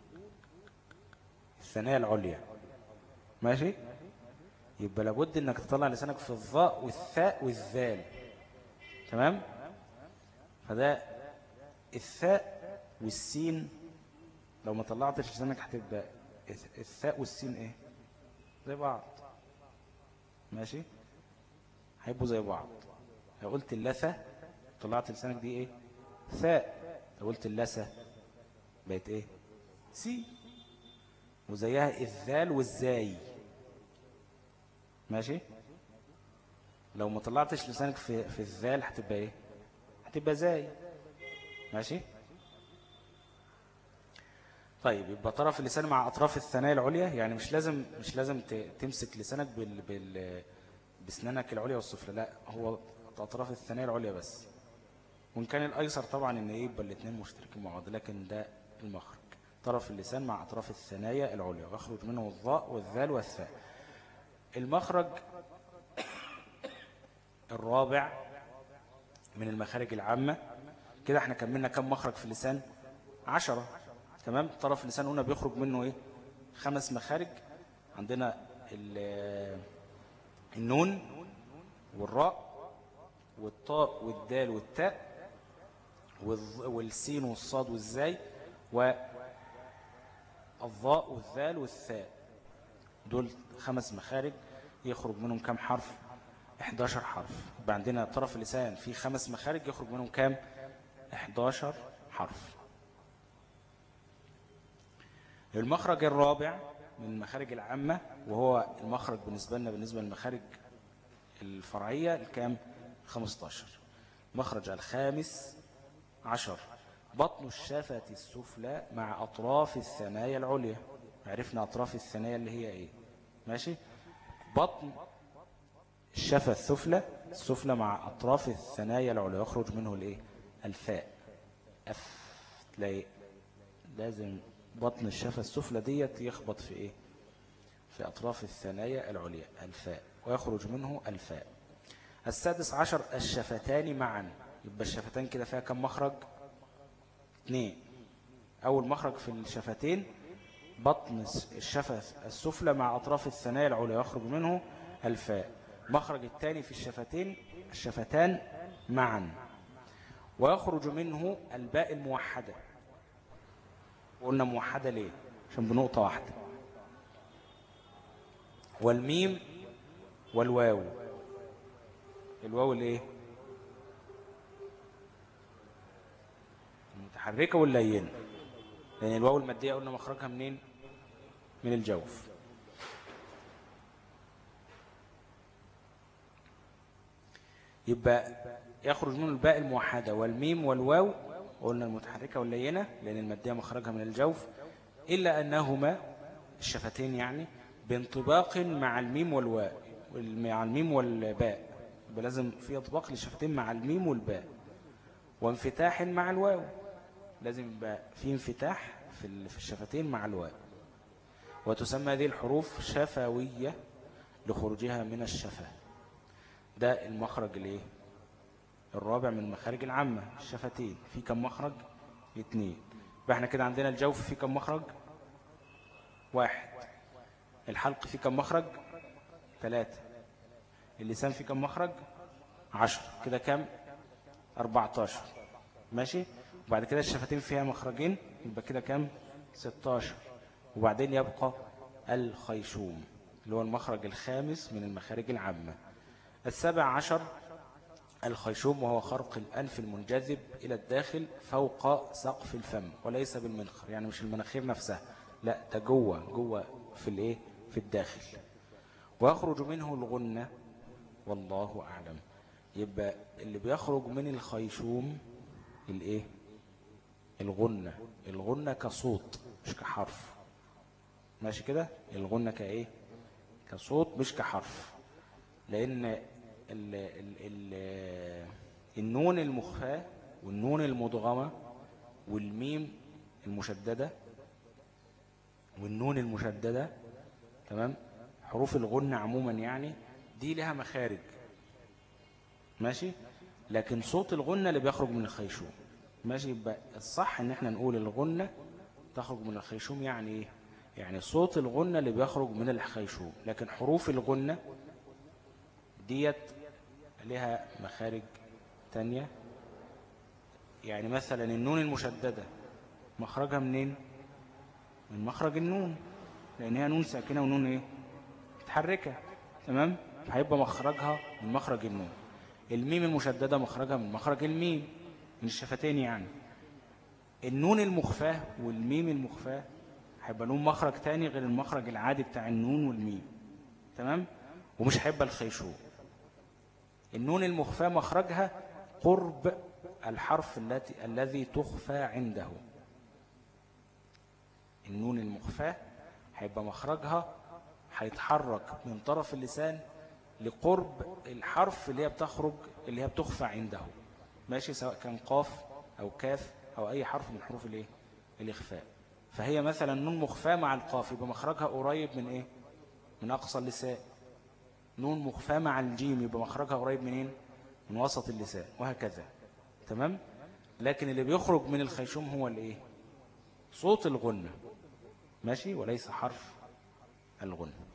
الثنايا العليا ماشي يبقى لابد انك تطلع لسانك في الظاء والثاء والذال تمام فده الثاء والسين لو ما طلعتش لسانك هتبقى الثاء والسين ايه زي بعض ماشي هيبقوا زي بعض لو قلت اللثة طلعت لسانك دي ايه ثاء لو قلت اللثة بقت ايه سي وزيها الذال والزاي ماشي لو ما طلعتش لسانك في في الذال هتبقى ايه هتبقى زاي ماشي طيب يبقى طرف اللسان مع اطراف الثنايا العليا يعني مش لازم مش لازم تمسك لسانك بال بال بسنانك العليا والسفلى لا هو اطراف الثنايا العليا بس وان كان الايسر طبعا ان ايه يبقى الاثنين مشتركين مع بعض لكن ده المخرج طرف اللسان مع اطراف الثنايا العليا ويخرج منه الضاء والذال والثاء المخرج الرابع من المخارج العامة كده احنا كملنا كم مخرج في اللسان عشرة تمام طرف اللسان هنا بيخرج منه ايه خمس مخارج عندنا النون والراء والطاء والدال والتاء والسين والصاد والزاي والضاء والذال والثاء دول خمس مخارج يخرج منهم كم حرف 11 حرف يبقى عندنا طرف اللسان فيه خمس مخارج يخرج منهم كام 11 حرف المخرج الرابع من المخارج العامة وهو المخرج بالنسبة لنا بالنسبة للمخارج الفرعية الكام 15 مخرج الخامس عشر بطن الشفة السفلى مع أطراف الثنايا العليا عرفنا أطراف الثنايا اللي هي إيه ماشي بطن الشفة السفلى السفلى مع أطراف الثنايا العليا يخرج منه الإيه الفاء أف تلاقي لازم بطن الشفة السفلى ديت يخبط في إيه في أطراف الثنايا العليا الفاء ويخرج منه الفاء السادس عشر الشفتان معا يبقى الشفتان كده فيها كم مخرج اثنين أول مخرج في الشفتين بطن الشفة السفلى مع أطراف الثنايا العليا يخرج منه الفاء مخرج الثاني في الشفتين الشفتان معا ويخرج منه الباء الموحدة قلنا موحدة ليه عشان بنقطة واحدة والميم والواو الواو الايه المتحركة واللينة لأن الواو المادية قلنا مخرجها منين من الجوف يبقى يخرج منه الباء الموحدة والميم والواو قلنا المتحركة واللينة لأن المادية مخرجها من الجوف إلا أنهما الشفتين يعني بانطباق مع الميم والواو مع الميم والباء يبقى لازم في اطباق للشفتين مع الميم والباء وانفتاح مع الواو لازم يبقى في انفتاح في الشفتين مع الواو وتسمى هذه الحروف شفوية لخروجها من الشفة ده المخرج الايه الرابع من المخارج العامة الشفتين في كم مخرج اثنين يبقى احنا كده عندنا الجوف في كم مخرج واحد الحلق في كم مخرج ثلاثة اللسان في كم مخرج عشر كده كم 14 ماشي وبعد كده الشفتين فيها مخرجين يبقى كده كم 16 وبعدين يبقى الخيشوم اللي هو المخرج الخامس من المخارج العامة السابع عشر الخيشوم وهو خرق الأنف المنجذب إلى الداخل فوق سقف الفم وليس بالمنخر يعني مش المناخير نفسها لا ده جوه جوه في الايه في الداخل ويخرج منه الغنة والله أعلم يبقى اللي بيخرج من الخيشوم الايه الغنة الغنة كصوت مش كحرف ماشي كده الغنة كايه كصوت مش كحرف لان ال ال ال النون المخفاة والنون المدغمة والميم المشددة والنون المشددة تمام حروف الغنة عموما يعني دي لها مخارج ماشي لكن صوت الغنة اللي بيخرج من الخيشوم ماشي يبقى الصح ان احنا نقول الغنة تخرج من الخيشوم يعني ايه يعني صوت الغنة اللي بيخرج من الخيشوم لكن حروف الغنة ديت لها مخارج تانية يعني مثلا النون المشددة مخرجها منين من مخرج النون لان هي نون ساكنة ونون ايه متحركة تمام هيبقى مخرجها من مخرج النون الميم المشددة مخرجها من مخرج الميم من الشفتين يعني النون المخفاة والميم المخفاة هيبقى لهم مخرج تاني غير المخرج العادي بتاع النون والميم تمام ومش هيبقى الخيشوم النون المخفاة مخرجها قرب الحرف التي الذي تخفى عنده النون المخفاة هيبقى مخرجها هيتحرك من طرف اللسان لقرب الحرف اللي هي بتخرج اللي هي بتخفى عنده ماشي سواء كان قاف أو كاف أو أي حرف من حروف الايه الإخفاء فهي مثلا نون مخفاة مع القاف يبقى مخرجها قريب من إيه من أقصى اللسان نون مخفاة مع الجيم يبقى مخرجها قريب منين من وسط اللسان وهكذا تمام لكن اللي بيخرج من الخيشوم هو الايه صوت الغنة ماشي وليس حرف الغنة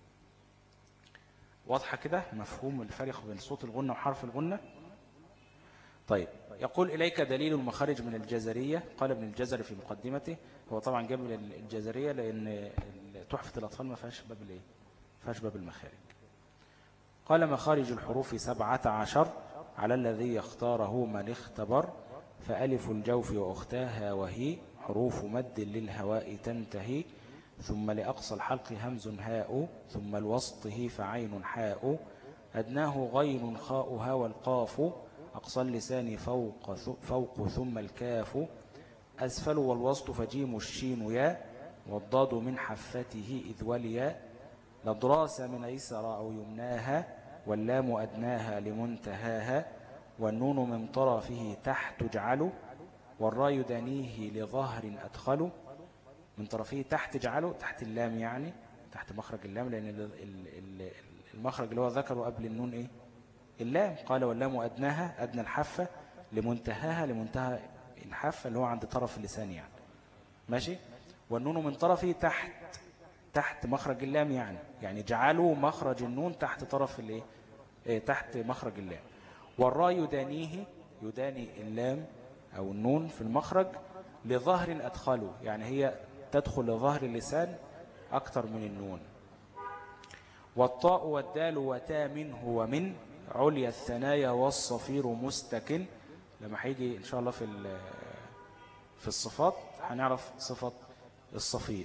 واضحة كده مفهوم الفرق بين صوت الغنة وحرف الغنة طيب يقول إليك دليل المخارج من الجزرية قال ابن الجزر في مقدمته هو طبعا جاب الجزرية لأن تحفة الأطفال ما فيهاش باب الايه فيهاش باب المخارج قال مخارج الحروف سبعة عشر على الذي يختاره من اختبر فألف الجوف وأختاها وهي حروف مد للهواء تنتهي ثم لأقصى الحلق همز هاء ثم الوسطه فعين حاء أدناه غين خاؤها والقاف أقصى اللسان فوق, فوق ثم الكاف أسفل والوسط فجيم الشين يا والضاد من حفته إذ وليا لدراس من أيسر أو يمناها واللام أدناها لمنتهاها والنون من طرفه تحت جعله والراي دانيه لظهر أدخله من طرفيه تحت جعله تحت اللام يعني تحت مخرج اللام لأن المخرج اللي هو ذكره قبل النون إيه اللام قال واللام أدناها أدنى الحفة لمنتهاها لمنتهى الحفة اللي هو عند طرف اللسان يعني ماشي والنون من طرفه تحت تحت مخرج اللام يعني يعني جعلوا مخرج النون تحت طرف الايه إيه تحت مخرج اللام والراء يدانيه يداني اللام أو النون في المخرج لظهر أدخله يعني هي تدخل لظهر اللسان أكثر من النون والطاء والدال وتا منه ومن عليا الثنايا والصفير مستكن لما هيجي إن شاء الله في في الصفات هنعرف صفة الصفير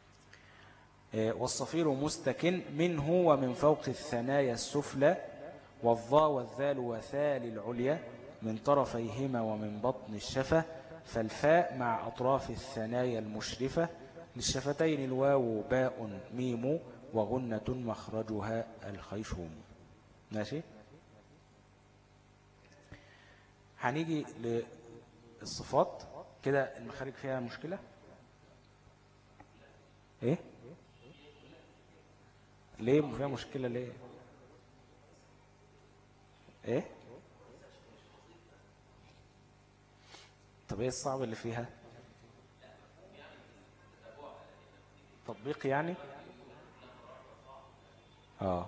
آه، والصفير مستكن منه ومن فوق الثنايا السفلى والظا والذال وثال العليا من طرفيهما ومن بطن الشفة فالفاء مع أطراف الثنايا المشرفة للشفتين الواو باء ميم وغنة مخرجها الخيشوم ماشي هنيجي للصفات كده المخارج فيها مشكلة ايه ليه فيها مشكلة ليه ايه طب ايه الصعب اللي فيها تطبيق يعني اه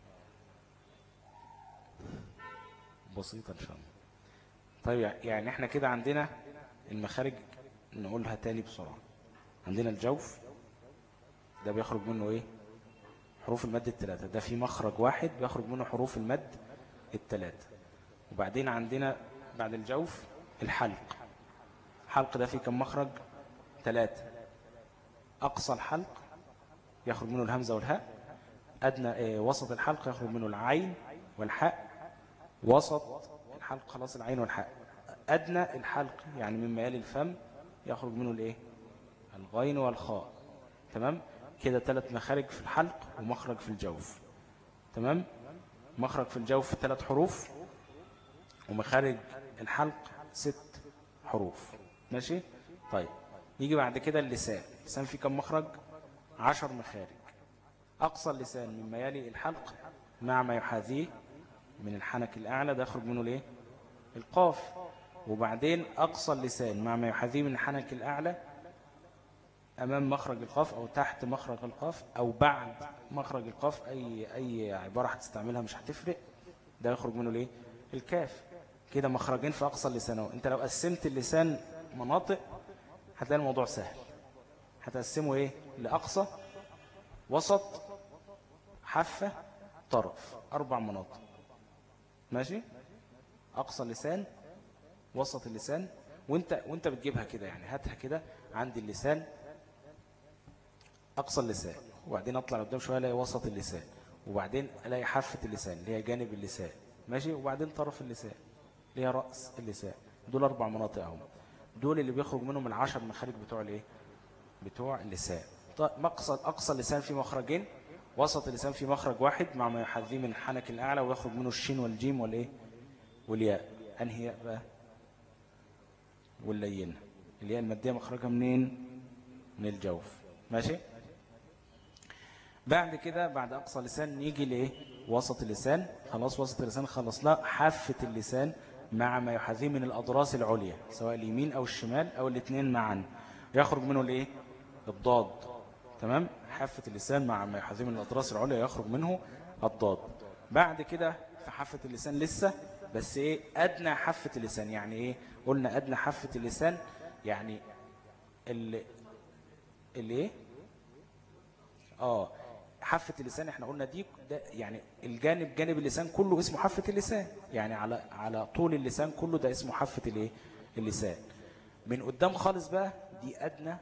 بسيطة ان شاء الله طيب يعني احنا كده عندنا المخارج نقولها تاني بسرعة عندنا الجوف ده بيخرج منه ايه حروف المد الثلاثة ده في مخرج واحد بيخرج منه حروف المد الثلاثة وبعدين عندنا بعد الجوف الحلق الحلق ده فيه كم مخرج ثلاثة أقصى الحلق يخرج منه الهمزة والهاء أدنى إيه وسط الحلق يخرج منه العين والحاء وسط الحلق خلاص العين والحاء أدنى الحلق يعني من ميال الفم يخرج منه الإيه الغين والخاء تمام كده ثلاث مخارج في الحلق ومخرج في الجوف تمام مخرج في الجوف ثلاث حروف ومخارج الحلق ست حروف ماشي طيب نيجي بعد كده اللسان اللسان فيه كم مخرج عشر مخارج أقصى اللسان من ميالي الحلق مع ما يحاذيه من الحنك الأعلى ده يخرج منه ليه القاف وبعدين أقصى اللسان مع ما يحاذيه من الحنك الأعلى أمام مخرج القاف أو تحت مخرج القاف أو بعد مخرج القاف أي, أي عبارة هتستعملها مش هتفرق ده يخرج منه ليه الكاف كده مخرجين في أقصى اللسان أنت لو قسمت اللسان مناطق هتلاقي الموضوع سهل هتقسمه إيه لأقصى وسط حافة طرف أربع مناطق ماشي أقصى اللسان وسط اللسان وانت, وانت بتجيبها كده يعني هاتها كده عند اللسان أقصى اللسان وبعدين أطلع قدام شوية ألاقي وسط اللسان وبعدين ألاقي حافة اللسان اللي هي جانب اللسان ماشي وبعدين طرف اللسان اللي هي رأس اللسان دول أربع مناطق اهم دول اللي بيخرج منهم العشر مخارج بتوع الايه بتوع اللسان مقصد أقصى اللسان في مخرجين وسط اللسان في مخرج واحد مع ما يحذيه من الحنك الأعلى ويخرج منه الشين والجيم والإيه والياء أنهي بقى واللينة الياء المادية مخرجها منين من الجوف ماشي بعد كده بعد أقصى اللسان نيجي لإيه وسط اللسان خلاص وسط اللسان خلص لا حافة اللسان مع ما يحذيه من الأضراس العليا سواء اليمين أو الشمال أو الاثنين معا يخرج منه الإيه الضاد تمام حافة اللسان مع ما يحذيه من الأضراس العليا يخرج منه الضاد بعد كده في حافة اللسان لسه بس إيه أدنى حافة اللسان يعني إيه قلنا أدنى حافة اللسان يعني اللي اللي إيه آه حافة اللسان احنا قلنا دي ده يعني الجانب جانب اللسان كله اسمه حافة اللسان يعني على على طول اللسان كله ده اسمه حافة الايه اللسان من قدام خالص بقى دي أدنى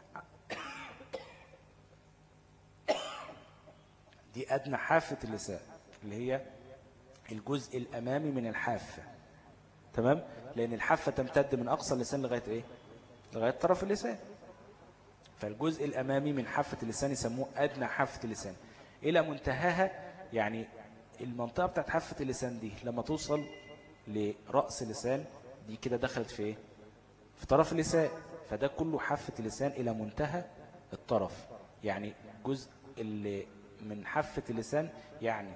دي أدنى حافة اللسان اللي هي الجزء الأمامي من الحافة تمام لأن الحافة تمتد من أقصى اللسان لغاية إيه لغاية طرف اللسان فالجزء الأمامي من حافة اللسان يسموه أدنى حافة اللسان إلى منتهاها يعني المنطقة بتاعت حافة اللسان دي لما توصل لرأس اللسان دي كده دخلت في إيه؟ في طرف اللسان فده كله حافة اللسان إلى منتهى الطرف يعني جزء اللي من حافة اللسان يعني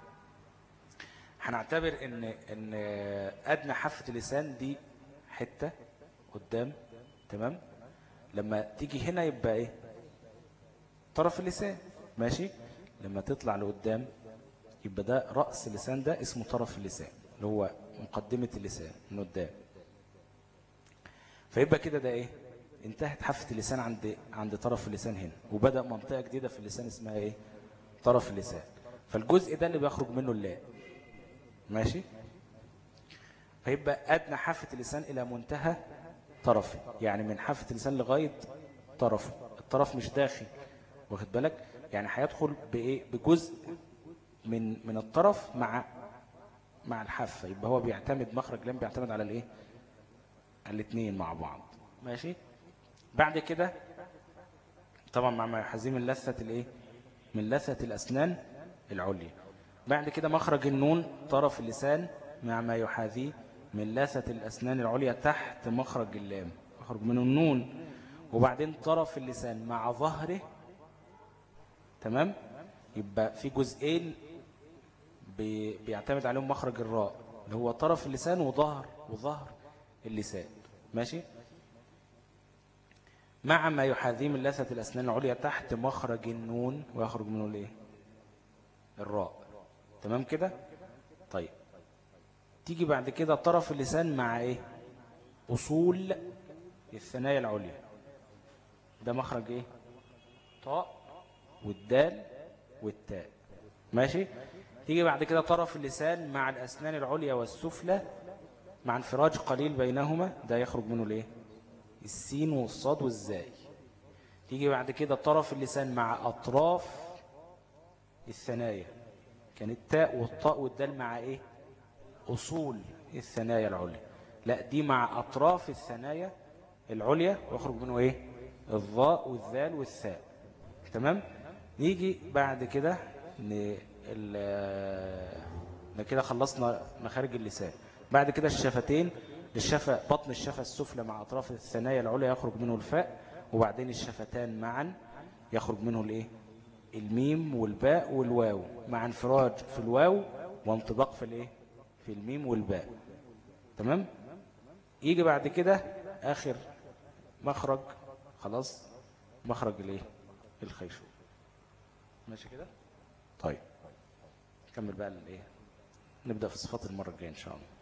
هنعتبر ان ان ادنى حافة اللسان دي حتة قدام تمام لما تيجي هنا يبقى ايه طرف اللسان ماشي لما تطلع لقدام يبقى ده رأس اللسان ده اسمه طرف اللسان اللي هو مقدمة اللسان من قدام فيبقى كده ده ايه انتهت حافة اللسان عند عند طرف اللسان هنا وبدأ منطقة جديدة في اللسان اسمها ايه طرف اللسان فالجزء ده اللي بيخرج منه اللام ماشي فيبقى أدنى حافة اللسان إلى منتهى طرفه يعني من حافة اللسان لغاية طرفه الطرف مش داخل واخد بالك يعني هيدخل بإيه بجزء من من الطرف مع مع الحافة يبقى هو بيعتمد مخرج لام بيعتمد على الايه الاثنين مع بعض ماشي بعد كده طبعا مع ما يحزيه من لثة الايه من لثة الاسنان العليا بعد كده مخرج النون طرف اللسان مع ما يحاذيه من لثة الاسنان العليا تحت مخرج اللام مخرج من النون وبعدين طرف اللسان مع ظهره تمام يبقى في جزئين بي- بيعتمد عليهم مخرج الراء اللي هو طرف اللسان وظهر وظهر اللسان ماشي مع ما يحاذيه من لثة الأسنان العليا تحت مخرج النون ويخرج منه الايه الراء تمام كده طيب تيجي بعد كده طرف اللسان مع ايه أصول الثنايا العليا ده مخرج ايه طاء والدال والتاء ماشي تيجي بعد كده طرف اللسان مع الأسنان العليا والسفلى مع انفراج قليل بينهما ده يخرج منه الايه السين والصاد والزاي تيجي بعد كده طرف اللسان مع أطراف الثنايا كان التاء والطاء والدال مع ايه أصول الثنايا العليا لا دي مع أطراف الثنايا العليا ويخرج منه ايه الضاء والذال والثاء تمام نيجي بعد كده ن... ال... ن- كده خلصنا مخارج اللسان بعد كده الشفتين الشفة بطن الشفة السفلى مع أطراف الثنايا العليا يخرج منه الفاء وبعدين الشفتان معا يخرج منه الايه الميم والباء والواو مع انفراج في الواو وانطباق في الايه في الميم والباء تمام يجي بعد كده آخر مخرج خلاص مخرج الايه الخيشوم ماشي كده طيب نكمل بقى الايه نبدأ في صفات المرة الجاية ان شاء الله